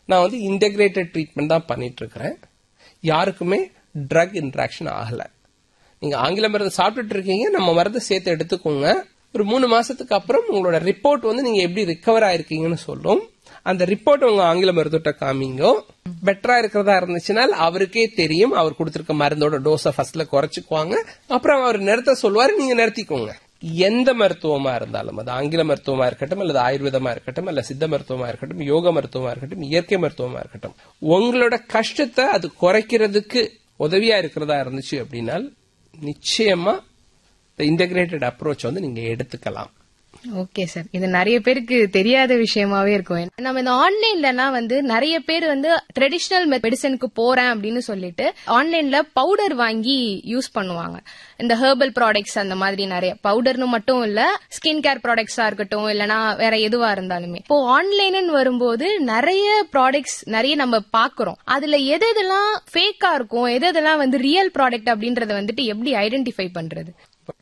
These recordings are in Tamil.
நான் வந்து இன்டகிரேட்டட் ட்ரீட்மெண்ட் தான் பண்ணிட்டு இருக்கிறேன் யாருக்குமே ட்ரக் இன்ட்ராக்ஷன் ஆகல நீங்க ஆங்கில மருந்து சாப்பிட்டுட்டு இருக்கீங்க நம்ம மருந்து சேர்த்து எடுத்துக்கோங்க ஒரு மூணு மாசத்துக்கு அப்புறம் உங்களோட ரிப்போர்ட் வந்து நீங்க எப்படி ரிகவர் ஆயிருக்கீங்கன்னு சொல்லும் அந்த ரிப்போர்ட் உங்க ஆங்கில மருத்துவட்ட காமிங்க பெட்டரா இருக்கிறதா இருந்துச்சுன்னா அவருக்கே தெரியும் அவர் கொடுத்திருக்க மருந்தோட டோஸை ஃபர்ஸ்ட்ல குறைச்சுக்குவாங்க அப்புறம் அவர் நிறுத்த சொல்லுவாரு நீங்க நிறுத்திக்கோங்க எந்த மருத்துவமா இருந்தாலும் அது ஆங்கில மருத்துவமா இருக்கட்டும் அல்லது ஆயுர்வேதமா இருக்கட்டும் அல்ல சித்த மருத்துவமா இருக்கட்டும் யோக மருத்துவமா இருக்கட்டும் இயற்கை மருத்துவமா இருக்கட்டும் உங்களோட கஷ்டத்தை அது குறைக்கிறதுக்கு உதவியா இருக்கிறதா இருந்துச்சு அப்படின்னா நிச்சயமா இந்த இன்டகிரேட்டட் அப்ரோச் வந்து நீங்க எடுத்துக்கலாம் ஓகே சார் இது நிறைய பேருக்கு தெரியாத விஷயமாவே இருக்கும் நம்ம இந்த ஆன்லைன்லலாம் வந்து நிறைய பேர் வந்து ட்ரெடிஷனல் மெடிசனுக்கு போறேன் அப்படின்னு சொல்லிட்டு ஆன்லைன்ல பவுடர் வாங்கி யூஸ் பண்ணுவாங்க இந்த ஹெர்பல் ப்ராடக்ட்ஸ் அந்த மாதிரி நிறைய பவுடர்னு மட்டும் இல்ல ஸ்கின் கேர் ப்ராடக்ட்ஸா இருக்கட்டும் இல்லனா வேற எதுவா இருந்தாலுமே இப்போ ஆன்லைன் வரும்போது நிறைய ப்ராடக்ட்ஸ் நிறைய நம்ம பாக்குறோம் அதுல எது எதெல்லாம் ஃபேக்கா இருக்கும் எது எதெல்லாம் வந்து ரியல் ப்ராடக்ட் அப்படின்றத வந்துட்டு எப்படி ஐடென்டிஃபை பண்றது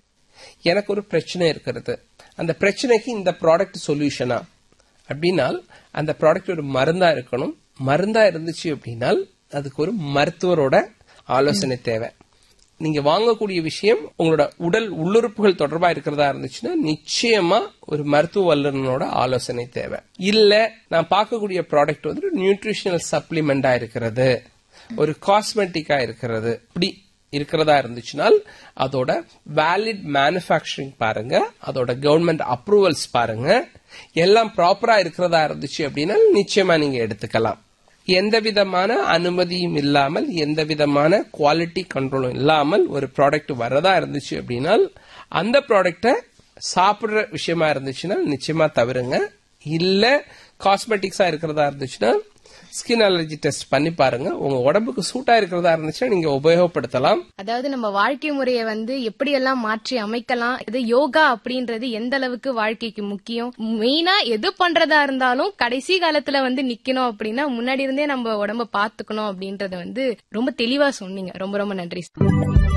எனக்கு ஒரு பிரச்சனை இருக்கிறது அந்த பிரச்சனைக்கு இந்த ப்ராடக்ட் சொல்யூஷனா அப்படின்னால் அந்த ப்ராடக்ட் ஒரு மருந்தா இருக்கணும் மருந்தா இருந்துச்சு அப்படின்னால் அதுக்கு ஒரு மருத்துவரோட ஆலோசனை தேவை நீங்க வாங்கக்கூடிய விஷயம் உங்களோட உடல் உள்ளுறுப்புகள் தொடர்பா இருக்கிறதா இருந்துச்சுன்னா நிச்சயமா ஒரு மருத்துவ வல்லுநரோட ஆலோசனை தேவை இல்ல நான் பார்க்கக்கூடிய ப்ராடக்ட் வந்து நியூட்ரிஷனல் சப்ளிமெண்டா இருக்கிறது ஒரு காஸ்மெட்டிக்கா இருக்கிறது இப்படி இருக்கிறதா இருந்துச்சுனால் அதோட வேலிட் மேனுஃபேக்சரிங் பாருங்க அதோட கவர்மெண்ட் அப்ரூவல்ஸ் பாருங்க எல்லாம் ப்ராப்பரா இருக்கிறதா இருந்துச்சு அப்படின்னா நிச்சயமா நீங்க எடுத்துக்கலாம் எந்த விதமான அனுமதியும் இல்லாமல் எந்த விதமான குவாலிட்டி கண்ட்ரோலும் இல்லாமல் ஒரு ப்ராடக்ட் வரதா இருந்துச்சு அப்படின்னா அந்த ப்ராடக்ட சாப்பிடுற விஷயமா இருந்துச்சுன்னா நிச்சயமா தவிருங்க இல்ல காஸ்மெட்டிக்ஸா இருக்கிறதா இருந்துச்சுன்னா ஸ்கின் அலர்ஜி டெஸ்ட் பண்ணி பாருங்க உங்க உடம்புக்கு சூட்டா இருக்கிறதா இருந்துச்சுன்னா நீங்க உபயோகப்படுத்தலாம் அதாவது நம்ம வாழ்க்கை முறையை வந்து எப்படியெல்லாம் மாற்றி அமைக்கலாம் இது யோகா அப்படின்றது எந்த அளவுக்கு வாழ்க்கைக்கு முக்கியம் மெயினா எது பண்றதா இருந்தாலும் கடைசி காலத்துல வந்து நிக்கணும் அப்படின்னா முன்னாடி இருந்தே நம்ம உடம்ப பாத்துக்கணும் அப்படின்றத வந்து ரொம்ப தெளிவா சொன்னீங்க ரொம்ப ரொம்ப நன்றி